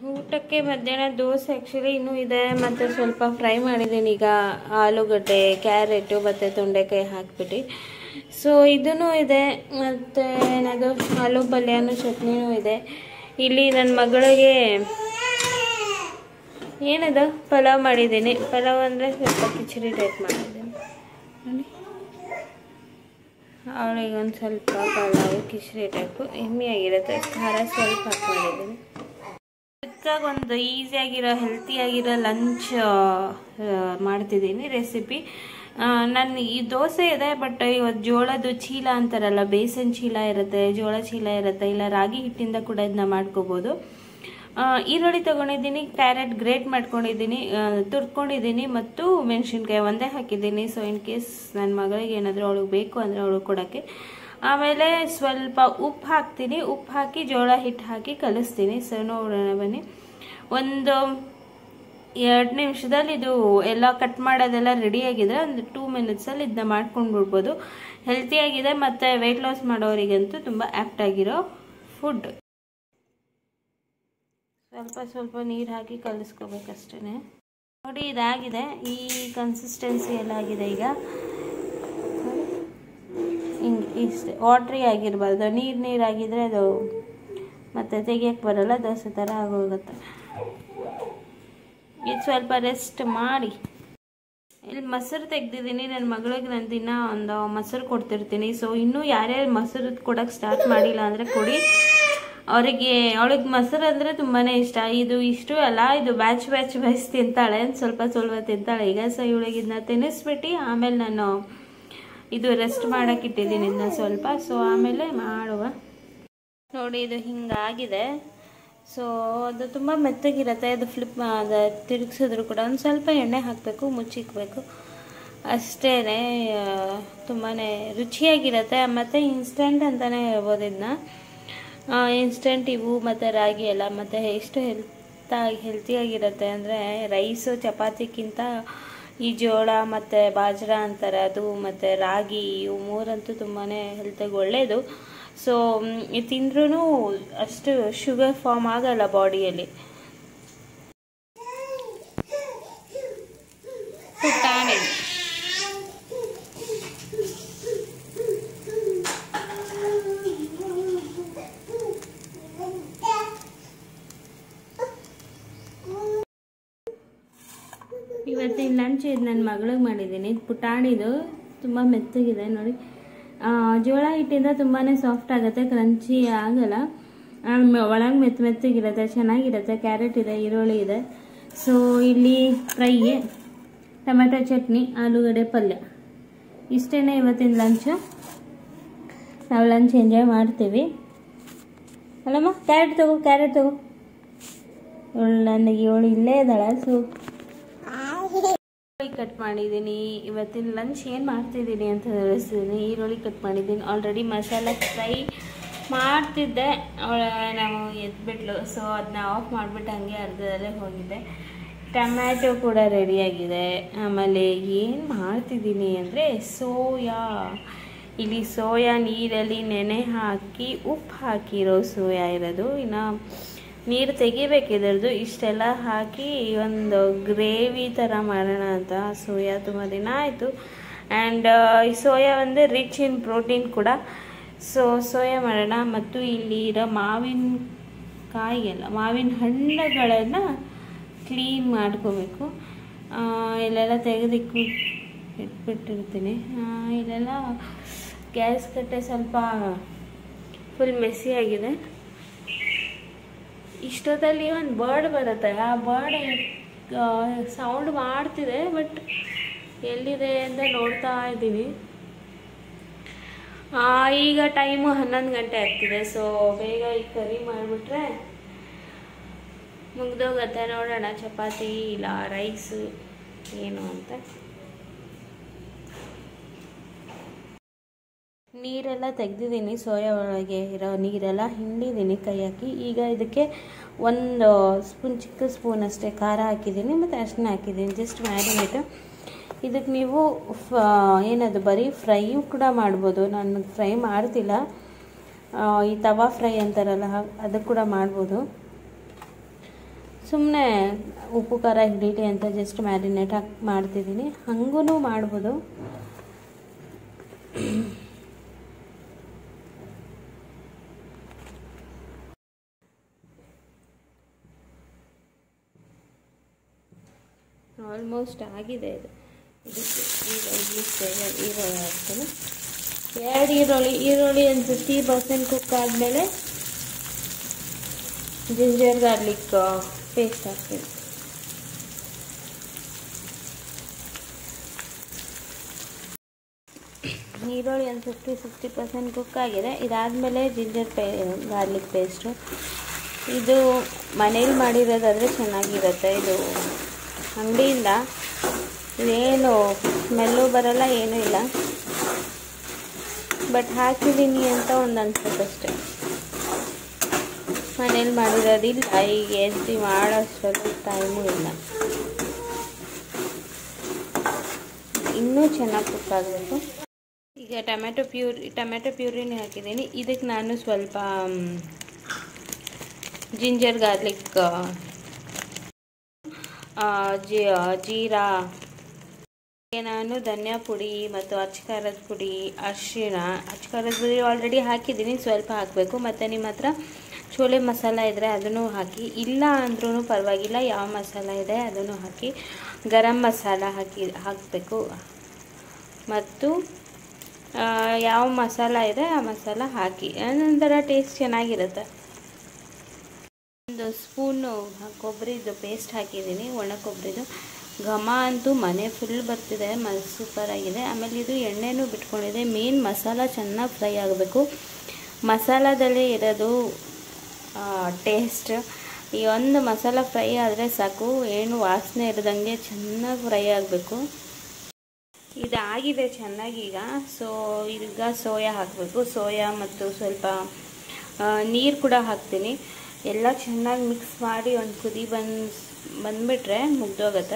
ಊಟಕ್ಕೆ ಮಧ್ಯಾಹ್ನ ದೋಸೆ ಆ್ಯಕ್ಚುಲಿ ಇನ್ನೂ ಇದೆ ಮತ್ತು ಸ್ವಲ್ಪ ಫ್ರೈ ಮಾಡಿದ್ದೀನಿ ಈಗ ಆಲೂಗಡ್ಡೆ ಕ್ಯಾರೆಟು ಮತ್ತು ತೊಂಡೆಕಾಯಿ ಹಾಕ್ಬಿಟ್ಟು ಸೊ ಇದೂ ಇದೆ ಮತ್ತು ಏನದು ಆಲೂ ಪಲ್ಯನೂ ಚಟ್ನಿನೂ ಇದೆ ಇಲ್ಲಿ ನನ್ನ ಮಗಳಿಗೆ ಏನದು ಪಲಾವ್ ಮಾಡಿದ್ದೀನಿ ಪಲಾವ್ ಅಂದರೆ ಸ್ವಲ್ಪ ಕಿಚಡಿ ಟೈಪ್ ಮಾಡಿದ್ದೀನಿ ನೋಡಿ ಅವಳಿಗೆ ಒಂದು ಸ್ವಲ್ಪ ಪಲಾವು ಕಿಚಡಿ ಟೈಪು ಎಮ್ಮೆಯಾಗಿರುತ್ತೆ ಖಾರ ಸ್ವಲ್ಪ ಹಾಕೊಂಡಿದ್ದೀನಿ ಚಿಕ್ಕಾಗಿ ಒಂದು ಈಸಿಯಾಗಿರೋ ಹೆಲ್ತಿಯಾಗಿರೋ ಲಂಚ್ ಮಾಡ್ತಿದ್ದೀನಿ ರೆಸಿಪಿ ನನ್ನ ಈ ದೋಸೆ ಇದೆ ಬಟ್ ಇವತ್ತು ಜೋಳದ ಚೀಲ ಅಂತಾರಲ್ಲ ಬೇಸನ್ ಚೀಲ ಇರುತ್ತೆ ಜೋಳ ಚೀಲ ಇರುತ್ತೆ ಇಲ್ಲ ರಾಗಿ ಹಿಟ್ಟಿಂದ ಕೂಡ ಇದನ್ನ ಮಾಡ್ಕೋಬೋದು ಆ, ಈರುಳ್ಳಿ ತಗೊಂಡಿದ್ದೀನಿ ಕ್ಯಾರೆಟ್ ಗ್ರೇಟ್ ಮಾಡ್ಕೊಂಡಿದ್ದೀನಿ ತುರ್ಕೊಂಡಿದ್ದೀನಿ ಮತ್ತು ಮೆಣಸಿನ್ಕಾಯಿ ಒಂದೇ ಹಾಕಿದ್ದೀನಿ ಸೊ ಇನ್ ಕೇಸ್ ನನ್ನ ಮಗಳಿಗೆ ಏನಾದರೂ ಅವಳಿಗೆ ಬೇಕು ಅಂದರೆ ಅವಳಿಗೆ ಕೊಡೋಕ್ಕೆ ಆಮೇಲೆ ಸ್ವಲ್ಪ ಉಪ್ಪು ಹಾಕ್ತೀನಿ ಉಪ್ಪು ಹಾಕಿ ಜೋಳ ಹಿಟ್ಟು ಹಾಕಿ ಕಲಿಸ್ತೀನಿ ಸೊ ನೋಡೋಣ ಬನ್ನಿ ಒಂದು ಎರಡು ನಿಮಿಷದಲ್ಲಿ ಇದು ಎಲ್ಲ ಕಟ್ ಮಾಡೋದೆಲ್ಲ ರೆಡಿಯಾಗಿದೆ ಒಂದು ಟೂ ಮಿನಿಟ್ಸಲ್ಲಿ ಇದನ್ನ ಮಾಡ್ಕೊಂಡು ಬಿಡ್ಬೋದು ಹೆಲ್ತಿಯಾಗಿದೆ ಮತ್ತು ವೆಯ್ಟ್ ಲಾಸ್ ಮಾಡೋರಿಗಂತೂ ತುಂಬ ಆ್ಯಪ್ಟ್ ಆಗಿರೋ ಫುಡ್ ಸ್ವಲ್ಪ ಸ್ವಲ್ಪ ನೀರು ಹಾಕಿ ಕಲಿಸ್ಕೋಬೇಕಷ್ಟೇ ನೋಡಿ ಇದಾಗಿದೆ ಈ ಕನ್ಸಿಸ್ಟೆನ್ಸಿ ಎಲ್ಲ ಆಗಿದೆ ಈಗ ಹಿಂಗೆ ಇಷ್ಟೇ ವಾಟ್ರಿ ಆಗಿರಬಾರ್ದು ನೀರು ನೀರಾಗಿದ್ದರೆ ಅದು ಮತ್ತೆ ತೆಗಿಯಕ್ಕೆ ಬರಲ್ಲ ದೋಸೆ ಥರ ಆಗೋಗುತ್ತೆ ಇದು ಸ್ವಲ್ಪ ರೆಸ್ಟ್ ಮಾಡಿ ಇಲ್ಲಿ ಮೊಸರು ತೆಗ್ದಿದ್ದೀನಿ ನನ್ನ ಮಗಳಿಗೆ ನಾನು ದಿನ ಒಂದು ಮೊಸರು ಕೊಡ್ತಿರ್ತೀನಿ ಸೊ ಇನ್ನೂ ಯಾರ್ಯಾರು ಮೊಸರು ಕೊಡೋಕ್ಕೆ ಸ್ಟಾರ್ಟ್ ಮಾಡಿಲ್ಲ ಅಂದರೆ ಕೊಡಿ ಅವರಿಗೆ ಅವಳಿಗೆ ಮೊಸರು ಅಂದರೆ ತುಂಬಾ ಇಷ್ಟ ಇದು ಇಷ್ಟು ಅಲ್ಲ ಇದು ಬ್ಯಾಚ್ ಬ್ಯಾಚ್ ಬ್ಯಾಚ್ ತಿಂತಾಳೆ ಸ್ವಲ್ಪ ಸ್ವಲ್ಪ ತಿಂತಾಳೆ ಈಗ ಸೊ ಇವಳಿಗೆ ಇದನ್ನ ತಿನ್ನಿಸ್ಬಿಟ್ಟು ಆಮೇಲೆ ನಾನು ಇದು ರೆಸ್ಟ್ ಮಾಡೋಕೆ ಇಟ್ಟಿದ್ದೀನಿ ಇದನ್ನ ಸ್ವಲ್ಪ ಸೊ ಆಮೇಲೆ ಮಾಡುವ ನೋಡಿ ಇದು ಹಿಂಗಾಗಿದೆ ಸೊ ಅದು ತುಂಬ ಮೆತ್ತಗಿರುತ್ತೆ ಅದು ಫ್ಲಿಪ್ ಅದು ತಿರುಗಿಸಿದ್ರು ಕೂಡ ಒಂದು ಸ್ವಲ್ಪ ಎಣ್ಣೆ ಹಾಕಬೇಕು ಮುಚ್ಚಿಕ್ಬೇಕು ಅಷ್ಟೇ ತುಂಬಾ ರುಚಿಯಾಗಿರುತ್ತೆ ಮತ್ತು ಇನ್ಸ್ಟೆಂಟ್ ಅಂತಲೇ ಹೇಳ್ಬೋದು ಇದನ್ನ ಇನ್ಸ್ಟೆಂಟ್ ಇವು ಮತ್ತು ರಾಗಿ ಎಲ್ಲ ಮತ್ತು ಎಷ್ಟು ಹೆಲ್ತಾಗಿ ಹೆಲ್ತಿಯಾಗಿರುತ್ತೆ ಅಂದರೆ ರೈಸು ಚಪಾತಿಗಿಂತ ಈ ಜೋಳ ಮತ್ತು ಬಾಜ್ರಾ ಅಂತಾರೆ ಅದು ಮತ್ತು ರಾಗಿ ಇವು ಮೂರಂತೂ ತುಂಬಾ ಹೆಲ್ತಿಗೆ ಒಳ್ಳೆಯದು ಸೊ ತಿಂದ್ರೂ ಅಷ್ಟು ಶುಗರ್ ಫಾರ್ಮ್ ಆಗಲ್ಲ ಬಾಡಿಯಲ್ಲಿ ಪುಟಾಣಿ ಇವತ್ತಿನ ಲಂಚ್ ಇದು ನನ್ನ ಮಗಳಿಗೆ ಮಾಡಿದ್ದೀನಿ ಇದು ಪುಟಾಣಿದು ತುಂಬ ಮೆತ್ತಗಿದೆ ನೋಡಿ ಆ, ಜೋಳ ಹಿಟ್ಟಿಂದ ತುಂಬಾ ಸಾಫ್ಟ್ ಆಗುತ್ತೆ ಕ್ರಂಚಿ ಆಗಲ್ಲ ಒಳಗೆ ಮೆತ್ತ ಮೆತ್ತಗಿರುತ್ತೆ ಚೆನ್ನಾಗಿರುತ್ತೆ ಕ್ಯಾರೆಟ್ ಇದೆ ಈರುಳ್ಳಿ ಇದೆ ಸೊ ಇಲ್ಲಿ ಫ್ರೈ ಟೊಮೆಟೊ ಚಟ್ನಿ ಆಲೂಗಡ್ಡೆ ಪಲ್ಯ ಇಷ್ಟೇ ಇವತ್ತಿನ ಲಂಚು ನಾವು ಲಂಚ್ ಎಂಜಾಯ್ ಮಾಡ್ತೀವಿ ಅಲ್ಲಮ್ಮ ಕ್ಯಾರೆಟ್ ತಗೋ ಕ್ಯಾರೆಟ್ ತಗೋ ಇವಳು ನನಗೆ ಇವಳು ಇಲ್ಲೇ ಇದ್ದಾಳೆ ಸೊ ಈರುಳ್ಳಿ ಕಟ್ ಮಾಡಿದ್ದೀನಿ ಇವತ್ತಿನ ಲಂಚ್ ಏನು ಮಾಡ್ತಿದ್ದೀನಿ ಅಂತ ತಿಳಿಸ್ತಿದ್ದೀನಿ ಈರುಳ್ಳಿ ಕಟ್ ಮಾಡಿದ್ದೀನಿ ಆಲ್ರೆಡಿ ಮಸಾಲೆ ಫ್ರೈ ಮಾಡ್ತಿದ್ದೆ ಅವಳ ನಾವು ಎದ್ಬಿಟ್ಲು ಸೊ ಅದನ್ನ ಆಫ್ ಮಾಡಿಬಿಟ್ಟು ಹಂಗೆ ಅರ್ಧದಲ್ಲೇ ಹೋಗಿದ್ದೆ ಟೊಮ್ಯಾಟೊ ಕೂಡ ರೆಡಿಯಾಗಿದೆ ಆಮೇಲೆ ಏನು ಮಾಡ್ತಿದ್ದೀನಿ ಅಂದರೆ ಸೋಯಾ ಇಲ್ಲಿ ಸೋಯಾ ನೀರಲ್ಲಿ ನೆನೆ ಹಾಕಿ ಉಪ್ಪು ಹಾಕಿರೋ ಸೋಯಾ ಇರೋದು ಇನ್ನು ನೀರು ತೆಗಿಬೇಕು ಇದರದ್ದು ಇಷ್ಟೆಲ್ಲ ಹಾಕಿ ಒಂದು ಗ್ರೇವಿ ಥರ ಮಾಡೋಣ ಅಂತ ಸೋಯಾ ತುಂಬ ದಿನ ಆಯಿತು ಆ್ಯಂಡ್ ಈ ಸೋಯಾ ಒಂದು ರಿಚ್ ಇನ್ ಪ್ರೋಟೀನ್ ಕೂಡ ಸೊ ಸೋಯಾ ಮಾಡೋಣ ಮತ್ತು ಇಲ್ಲಿ ಇರೋ ಮಾವಿನ ಕಾಯಿಗೆಲ್ಲ ಮಾವಿನ ಹಣ್ಣುಗಳನ್ನು ಕ್ಲೀನ್ ಮಾಡ್ಕೋಬೇಕು ಆ, ಇಲ್ಲೆಲ್ಲ ತೆಗೆದಿಕ್ಕು ಇಟ್ಬಿಟ್ಟಿರ್ತೀನಿ ಆ, ಇಲ್ಲೆಲ್ಲ ಗ್ಯಾಸ್ ಕಟ್ಟೆ ಸ್ವಲ್ಪ ಫುಲ್ ಮೆಸ್ಸಿ ಆಗಿದೆ ಇಷ್ಟೊತ್ತಲ್ಲಿ ಒಂದು ಬರ್ಡ್ ಬರುತ್ತೆ ಆ ಬರ್ಡ್ ಸೌಂಡ್ ಮಾಡ್ತಿದೆ ಬಟ್ ಎಲ್ಲಿದೆ ಅಂತ ನೋಡ್ತಾ ಇದ್ದೀನಿ ಆ, ಈಗ ಟೈಮು ಹನ್ನೊಂದು ಗಂಟೆ ಆಗ್ತಿದೆ ಸೊ ಬೇಗ ಈ ಕರಿ ಮಾಡಿಬಿಟ್ರೆ ಮುಗ್ದೋಗತ್ತೆ ನೋಡೋಣ ಚಪಾತಿ ಇಲ್ಲ ರೈಸು ಏನು ಅಂತ ನೀರೆಲ್ಲ ತೆಗೆದಿದ್ದೀನಿ ಸೋಯಾ ಒಳಗೆ ಇರೋ ನೀರೆಲ್ಲ ಹಿಂಡಿದ್ದೀನಿ ಕೈ ಹಾಕಿ ಈಗ ಇದಕ್ಕೆ ಒಂದು ಸ್ಪೂನ್ ಚಿಕ್ಕ ಸ್ಪೂನ್ ಅಷ್ಟೇ ಖಾರ ಹಾಕಿದ್ದೀನಿ ಮತ್ತು ಅಷ್ಟನ್ನ ಹಾಕಿದ್ದೀನಿ ಜಸ್ಟ್ ಮ್ಯಾರಿನೇಟು ಇದಕ್ಕೆ ನೀವು ಫ ಏನದು ಬರೀ ಫ್ರೈ ಕೂಡ ಮಾಡ್ಬೋದು ನಾನು ಫ್ರೈ ಮಾಡ್ತಿಲ್ಲ ಆ, ಈ ತವಾ ಫ್ರೈ ಅಂತಾರಲ್ಲ ಹಾಗ್- ಅದು ಕೂಡ ಮಾಡ್ಬೋದು ಸುಮ್ಮನೆ ಉಪ್ಪು ಖಾರ ಹಿಡೀಲಿ ಅಂತ ಜಸ್ಟ್ ಮ್ಯಾರಿನೇಟ್ ಹಾಕಿ ಮಾಡ್ತಿದ್ದೀನಿ ಹಂಗೂ ಮಾಡ್ಬೋದು ಆಲ್ಮೋಸ್ಟ್ ಆಗಿದೆ ಇದು ಇದಕ್ಕೆ ಈರುಳ್ಳಿ ಸ್ಟೇಜಲ್ಲಿ ಈರುಳ್ಳಿ ಹಾಕ್ತೀನಿ ಎರಡು ಈರುಳ್ಳಿ ಈರುಳ್ಳಿ ಒಂದು ಫಿಫ್ಟಿ ಪರ್ಸೆಂಟ್ ಕುಕ್ ಆದಮೇಲೆ ಜಿಂಜರ್ ಗಾರ್ಲಿಕ್ ಪೇಸ್ಟ್ ಹಾಕ್ತೀನಿ ಈರುಳ್ಳಿ ಒಂದು ಫಿಫ್ಟಿ ಸಿಕ್ಸ್ಟಿ ಪರ್ಸೆಂಟ್ ಕುಕ್ ಆಗಿದೆ ಇದಾದಮೇಲೆ ಜಿಂಜರ್ ಪೇ ಗಾರ್ಲಿಕ್ ಪೇಸ್ಟು ಇದು ಮನೇಲಿ ಮಾಡಿರೋದಾದರೆ ಚೆನ್ನಾಗಿರುತ್ತೆ ಇದು ಅಂಗಡಿಯಿಂದ ಇದೇನು ಸ್ಮೆಲ್ಲು ಬರಲ್ಲ ಏನೂ ಇಲ್ಲ ಬಟ್ ಹಾಕಿದ್ದೀನಿ ಅಂತ ಒಂದು ಅನ್ಸುತ್ತಷ್ಟೆ ಮನೇಲಿ ಮಾಡಿರೋದಿಲ್ಲ ಈಗ ಎದ್ದು ಮಾಡೋಷ್ಟರಲ್ಲಿ ಟೈಮು ಇಲ್ಲ ಇನ್ನೂ ಚೆನ್ನಾಗಿ ಕುಕ್ ಆಗಬೇಕು ಈಗ ಟೊಮೆಟೊ ಪ್ಯೂರಿ ಟೊಮೆಟೊ ಪ್ಯೂರಿನೇ ಹಾಕಿದ್ದೀನಿ ಇದಕ್ಕೆ ನಾನು ಸ್ವಲ್ಪ ಜಿಂಜರ್ ಗಾರ್ಲಿಕ್ ಜೀರಾ ನಾನು ಧನಿಯಾ ಪುಡಿ ಮತ್ತು ಅಚ್ಕಾರದ ಪುಡಿ ಅರಿಶಿಣ ಅಚ್ಕಾರದ ಪುಡಿ ಆಲ್ರೆಡಿ ಹಾಕಿದ್ದೀನಿ ಸ್ವಲ್ಪ ಹಾಕಬೇಕು ಮತ್ತು ನಿಮ್ಮ ಹತ್ರ ಚೋಲೆ ಮಸಾಲ ಇದ್ದರೆ ಅದನ್ನು ಹಾಕಿ ಇಲ್ಲ ಅಂದ್ರೂ ಪರವಾಗಿಲ್ಲ ಯಾವ ಮಸಾಲ ಇದೆ ಅದನ್ನು ಹಾಕಿ ಗರಂ ಮಸಾಲ ಹಾಕಿ ಹಾಕಬೇಕು ಮತ್ತು ಯಾವ ಮಸಾಲ ಇದೆ ಆ ಮಸಾಲ ಹಾಕಿ ಒಂಥರ ಟೇಸ್ಟ್ ಚೆನ್ನಾಗಿರುತ್ತೆ ಒಂದು ಸ್ಪೂನು ಕೊಬ್ಬರಿದು ಪೇಸ್ಟ್ ಹಾಕಿದ್ದೀನಿ ಒಣ ಕೊಬ್ಬರಿದು ಘಮ ಅಂತೂ ಮನೆ ಫುಲ್ ಬರ್ತಿದೆ ಮ ಸೂಪರಾಗಿದೆ ಆಮೇಲೆ ಇದು ಎಣ್ಣೆನೂ ಬಿಟ್ಕೊಂಡಿದೆ ಮೇನ್ ಮಸಾಲ ಚೆನ್ನಾಗಿ ಫ್ರೈ ಆಗಬೇಕು ಮಸಾಲದಲ್ಲೇ ಇರೋದು ಟೇಸ್ಟ್ ಈ ಒಂದು ಮಸಾಲ ಫ್ರೈ ಆದರೆ ಸಾಕು ಏನು ವಾಸನೆ ಇರದಂಗೆ ಚೆನ್ನಾಗಿ ಫ್ರೈ ಆಗಬೇಕು ಇದಾಗಿದೆ ಚೆನ್ನಾಗಿ ಈಗ ಸೊ ಈಗ ಸೋಯಾ ಹಾಕಬೇಕು ಸೋಯಾ ಮತ್ತು ಸ್ವಲ್ಪ ನೀರು ಕೂಡ ಹಾಕ್ತೀನಿ ಎಲ್ಲ ಚೆನ್ನಾಗಿ ಮಿಕ್ಸ್ ಮಾಡಿ ಒಂದು ಕುದಿ ಬಂದು ಬಂದುಬಿಟ್ರೆ ಮುಗ್ದೋಗುತ್ತೆ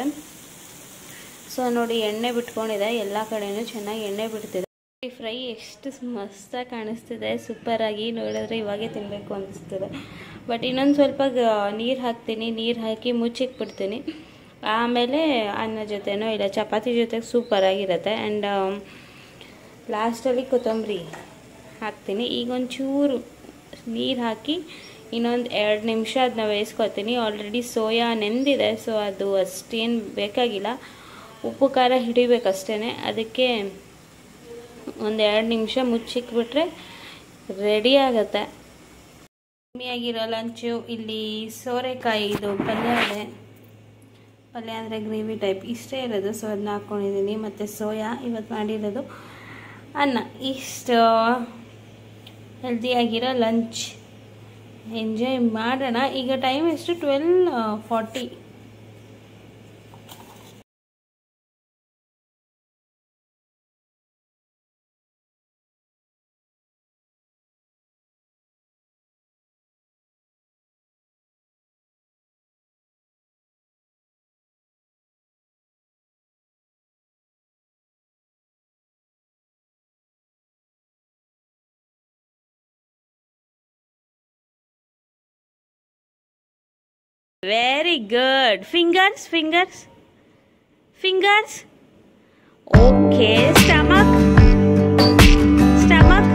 ಸೊ ನೋಡಿ ಎಣ್ಣೆ ಬಿಟ್ಕೊಂಡಿದೆ ಎಲ್ಲ ಕಡೆಯೂ ಚೆನ್ನಾಗಿ ಎಣ್ಣೆ ಬಿಡ್ತಿದೆ ಫ್ರೈ ಎಷ್ಟು ಮಸ್ತಾಗಿ ಕಾಣಿಸ್ತಿದೆ ಸೂಪರಾಗಿ ನೋಡಿದ್ರೆ ಇವಾಗೇ ತಿನ್ನಬೇಕು ಅನಿಸ್ತಿದೆ ಬಟ್ ಇನ್ನೊಂದು ಸ್ವಲ್ಪ ನೀರು ಹಾಕ್ತೀನಿ ನೀರು ಹಾಕಿ ಮುಚ್ಚಿಕ್ಬಿಡ್ತೀನಿ ಆಮೇಲೆ ಅನ್ನ ಜೊತೆನೋ ಇಲ್ಲ ಚಪಾತಿ ಜೊತೆಗೆ ಸೂಪರಾಗಿರುತ್ತೆ ಆ್ಯಂಡ್ ಲಾಸ್ಟಲ್ಲಿ ಕೊತ್ತಂಬರಿ ಹಾಕ್ತೀನಿ ಈಗ ಒಂಚೂರು ನೀರು ಹಾಕಿ ಇನ್ನೊಂದು ಎರಡು ನಿಮಿಷ ಅದನ್ನ ಬೇಯಿಸ್ಕೊತೀನಿ ಆಲ್ರೆಡಿ ಸೋಯಾ ನೆಂದಿದೆ ಸೊ ಅದು ಅಷ್ಟೇನು ಬೇಕಾಗಿಲ್ಲ ಉಪ್ಪು ಖಾರ ಹಿಡಿಬೇಕಷ್ಟೇ ಅದಕ್ಕೆ ಒಂದು ಎರಡು ನಿಮಿಷ ಮುಚ್ಚಿಕ್ಬಿಟ್ರೆ ರೆಡಿ ಆಗುತ್ತೆ ಕಮ್ಮಿಯಾಗಿರೋ ಲಂಚು ಇಲ್ಲಿ ಸೋರೆಕಾಯಿ ಇದು ಪಲ್ಯ ಇದೆ ಪಲ್ಯ ಅಂದರೆ ಗ್ರೇವಿ ಟೈಪ್ ಇಷ್ಟೇ ಇರೋದು ಸೊ ಅದನ್ನ ಹಾಕ್ಕೊಂಡಿದ್ದೀನಿ ಮತ್ತು ಸೋಯಾ ಇವತ್ತು ಮಾಡಿರೋದು ಅನ್ನ ಇಷ್ಟು ಹೆಲ್ದಿಯಾಗಿರೋ ಲಂಚ್ ಎಂಜಾಯ್ ಮಾಡೋಣ ಈಗ ಟೈಮ್ ಎಷ್ಟು twelve forty Very good. Fingers, fingers, fingers. Okay, stomach, stomach.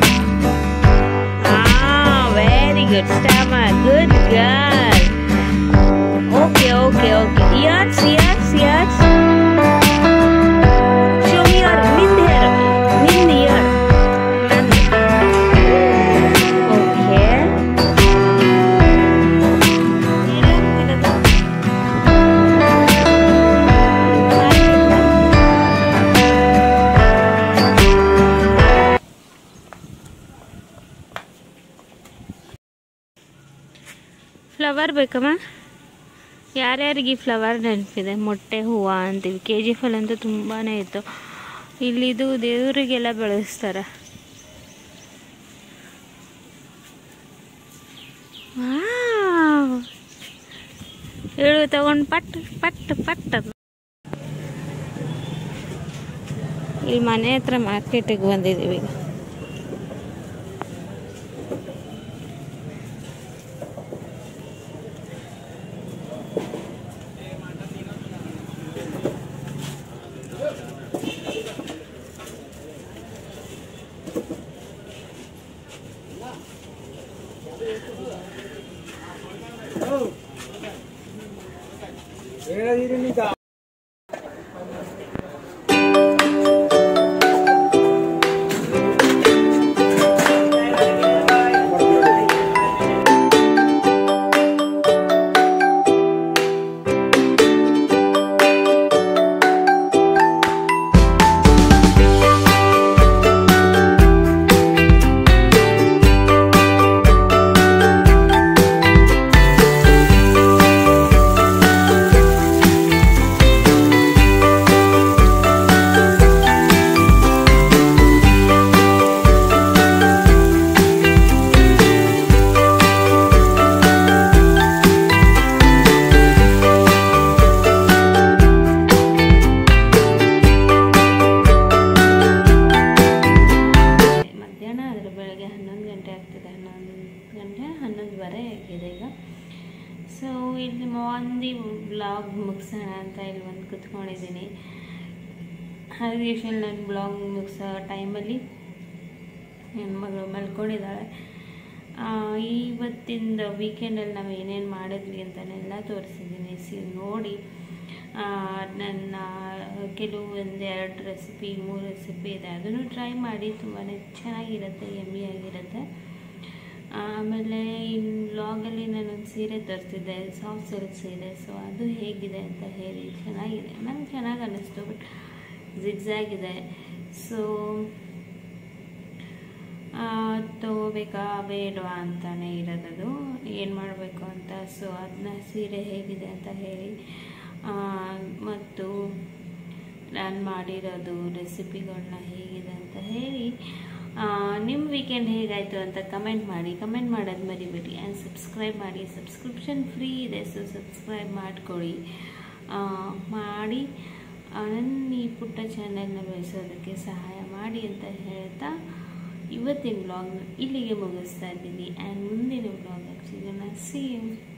Ah, very good. Stomach, good girl. Okay, okay, okay. Ears, ears, ears. Show me your mind here. Mind ear. Okay. Flower ಬೇಕಮ್ಮ ಯಾರ್ಯಾರಿಗೆ ಈ flower ನೆನಪಿದೆ ಮೊಟ್ಟೆ ಹೂವು ಅಂತೀವಿ K G ಫಲ್ ಅಂತೂ ತುಂಬಾ ಇತ್ತು ಇಲ್ಲಿದು ದೇವರಿಗೆಲ್ಲ ಬೆಳೆಸ್ತಾರೆ ವಾವ್. ಹೇಳು ತಗೊಂಡು ಪಟ್ ಪಟ್ ಪಟ್ ಅಂತ. ಇಲ್ಲಿ ಮನೆ ಹತ್ರ ಮಾರ್ಕೆಟಿಗೆ ಬಂದಿದ್ದೀವಿ ಈಗ ಮಧ್ಯಾಹ್ನ ಆದರೆ ಬೆಳಗ್ಗೆ ಹನ್ನೊಂದು ಗಂಟೆ ಆಗ್ತದೆ ಹನ್ನೊಂದು ಗಂಟೆ ಹನ್ನೊಂದುವರೆ ಆಗಿದೆ ಈಗ ಸೊ ಇಲ್ಲಿ ಒಂದು ಬ್ಲಾಗ್ ಮುಗಿಸೋಣ ಅಂತ ಇಲ್ಲಿ ಒಂದು ಕುತ್ಕೊಂಡಿದ್ದೀನಿ ಹಾಗೆ ಯೂಶಲ್ ನಾನು ಬ್ಲಾಗ್ ಮುಗಿಸೋ ಟೈಮಲ್ಲಿ ನನ್ನ ಮಗಳು ಮಲ್ಕೊಂಡಿದ್ದಾಳೆ ಆ, ಇವತ್ತಿಂದ ವೀಕೆಂಡಲ್ಲಿ ನಾವು ಏನೇನು ಮಾಡಿದ್ವಿ ಅಂತನೆಲ್ಲ ತೋರಿಸಿದ್ದೀನಿ ಸಿ ನೋಡಿ ಆ, ನನ್ನ ಕೆಲವು ಒಂದೆರಡು ರೆಸಿಪಿ ಮೂರು ರೆಸಿಪಿ ಇದೆ ಅದನ್ನು ಟ್ರೈ ಮಾಡಿ ತುಂಬಾ ಚೆನ್ನಾಗಿರುತ್ತೆ ಯಮ್ಮಿಯಾಗಿರುತ್ತೆ ಆಮೇಲೆ ಇನ್ನು ಬ್ಲಾಗಲ್ಲಿ ನಾನೊಂದು ಸೀರೆ ತರಿಸಿದ್ದೆ ಸಾಫ್ಟ್ ಸಿಲ್ಕ್ ಸೀರೆ ಸೊ ಅದು ಹೇಗಿದೆ ಅಂತ ಹೇಳಿ ಚೆನ್ನಾಗಿದೆ ನಂಗೆ ಚೆನ್ನಾಗಿ ಅನ್ನಿಸ್ತು ಬಟ್ ಜಿಗ್ಸಾಗಿದೆ ಸೊ ತಗೋಬೇಕಾ ಬೇಡವಾ ಅಂತಾನೆ ಇರೋದದು ಏನು ಮಾಡಬೇಕು ಅಂತ ಸೊ ಅದನ್ನ ಸೀರೆ ಹೇಗಿದೆ ಅಂತ ಹೇಳಿ ಆ, ಮತ್ತು ನಾನು ಮಾಡಿರೋದು ರೆಸಿಪಿಗಳನ್ನ ಹೇಗಿದೆ ಅಂತ ಹೇಳಿ ನಿಮ್ಮ ವೀಕೆಂಡ್ ಹೇಗಾಯಿತು ಅಂತ ಕಮೆಂಟ್ ಮಾಡಿ ಕಮೆಂಟ್ ಮಾಡೋದು ಮರಿಬೇಡಿ ಆ್ಯಂಡ್ ಸಬ್ಸ್ಕ್ರೈಬ್ ಮಾಡಿ ಸಬ್ಸ್ಕ್ರಿಪ್ಷನ್ ಫ್ರೀ ಇದೆ ಸೊ ಸಬ್ಸ್ಕ್ರೈಬ್ ಮಾಡ್ಕೊಳ್ಳಿ ಆ, ಮಾಡಿ ಆ, ನನ್ನ ಈ ಪುಟ್ಟ ಚಾನೆಲ್ನ ಬೆಳೆಸೋದಕ್ಕೆ ಸಹಾಯ ಮಾಡಿ ಅಂತ ಹೇಳ್ತಾ ಇವತ್ತಿನ ಬ್ಲಾಗ್ನ ಇಲ್ಲಿಗೆ ಮುಗಿಸ್ತಾ ಇದ್ದೀನಿ ಆ್ಯಂಡ್ ಮುಂದಿನ ಬ್ಲಾಗ್ ಸಿಗೋಣ ಸಿ ಯು